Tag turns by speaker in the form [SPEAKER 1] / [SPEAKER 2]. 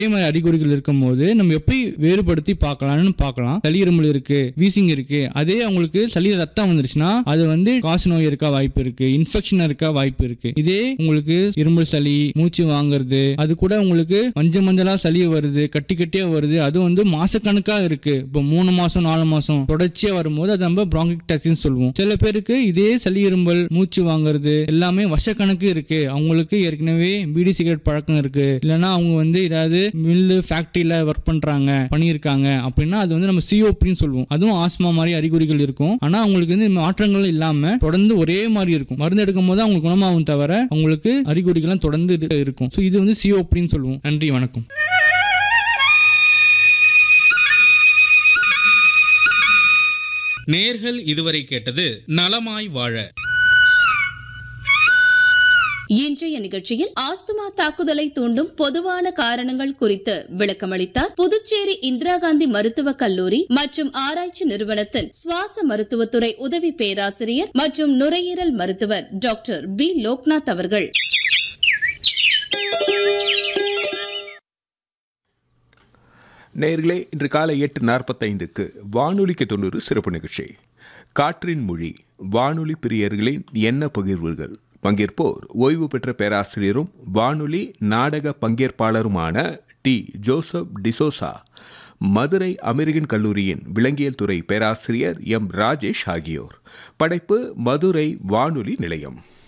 [SPEAKER 1] இதே மாதிரி அறிகுறிகள் இருக்கும்போது நம்ம எப்படி வேறுபடுத்தி பார்க்கலாம்னு பார்க்கலாம் சளி இருமல் இருக்கு வீசிங் இருக்கு அதே அவங்களுக்கு சளி ரத்தம் வந்துருச்சுன்னா அது வந்து காசு நோய் இருக்கா வாய்ப்பு இருக்கு இன்ஃபெக்ஷன் இருக்கா வாய்ப்பு இருக்கு இதே உங்களுக்கு இருமல் சளி மூச்சு வாங்குறது அது கூட உங்களுக்கு மஞ்சள் மஞ்சளா சளி வருது கட்டி கட்டியா வருது அது வந்து மாசக்கணக்கா இருக்கு இப்போ மூணு மாசம் நாலு மாசம் தொடர்ச்சியா வரும்போது அது நம்ம bronchiectasis சொல்லுவோம் சில பேருக்கு இதே சளி இருமல் மூச்சு வாங்குறது எல்லாமே வருஷக்கணக்கு இருக்கு அவங்களுக்கு ஏற்கனவே பீடி சிகரெட் பழக்கம் இருக்கு இல்லைன்னா அவங்க வந்து ஏதாவது மில்லு ஃபேக்டரியில ஒர்க் பண்றாங்க பண்ணியிருக்காங்க அப்படின்னா அது வந்து நம்ம சிஓபின்னு சொல்லுவோம் அதுவும் ஆஸ்மா மாதிரி அறிகுறிகள் இருக்கும் ஆனா அவங்களுக்கு வந்து மாற்றங்கள் இல்லாம தொடர்ந்து ஒரே மாதிரி இருக்கும் மருந்து எடுக்கும் போது அவங்களுக்கு குணமாகும் தவிர அவங்களுக்கு அறிகுறிகள்லாம் தொடர்ந்து இரு- இருக்கும் ஸோ இது வந்து சிஓபின்னு சொல்லுவோம் நன்றி வணக்கம்
[SPEAKER 2] நேர்கள் இதுவரை கேட்டது நலமாய் வாழ
[SPEAKER 3] இன்றைய நிகழ்ச்சியில் ஆஸ்துமா தாக்குதலை தூண்டும் பொதுவான காரணங்கள் குறித்து விளக்கமளித்தார் புதுச்சேரி இந்திரா காந்தி மருத்துவக் கல்லூரி மற்றும் ஆராய்ச்சி நிறுவனத்தின் சுவாச மருத்துவத்துறை உதவி பேராசிரியர் மற்றும் நுரையீரல் மருத்துவர் டாக்டர் பி லோக்நாத் அவர்கள்
[SPEAKER 4] நேர்களே இன்று காலை எட்டு நாற்பத்தைந்துக்கு வானொலிக்கு தொண்ணூறு சிறப்பு நிகழ்ச்சி காற்றின் மொழி வானொலி பிரியர்களின் எண்ண பகிர்வுகள் பங்கேற்போர் ஓய்வு பெற்ற பேராசிரியரும் வானொலி நாடக பங்கேற்பாளருமான D Joseph D'Souza Madurai American கல்லூரியின் விலங்கியல் துறை பேராசிரியர் எம் ராஜேஷ் ஆகியோர் படைப்பு மதுரை வானொலி நிலையம்